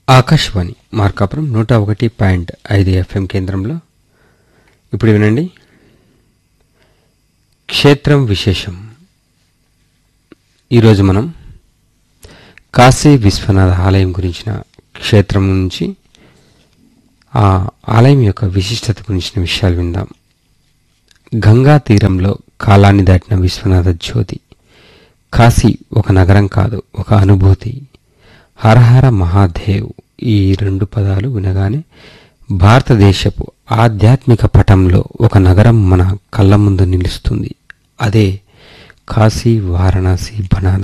ఆకాశవాణి మార్కాపురం నూట ఒకటి పాయింట్ ఐదు ఎఫ్ఎం కేంద్రంలో ఇప్పుడు వినండి క్షేత్రం విశేషం ఈరోజు మనం కాశీ విశ్వనాథ ఆలయం గురించిన క్షేత్రం నుంచి ఆ ఆలయం యొక్క విశిష్టత గురించిన విషయాలు విందాం గంగా తీరంలో కాలాన్ని దాటిన విశ్వనాథ జ్యోతి కాశీ ఒక నగరం కాదు ఒక అనుభూతి హరహర మహాదేవ్ ఈ రెండు పదాలు వినగానే భారతదేశపు ఆధ్యాత్మిక పటంలో ఒక నగరం మన కళ్ళ ముందు నిలుస్తుంది అదే కాశీ వారణాసి బనారస్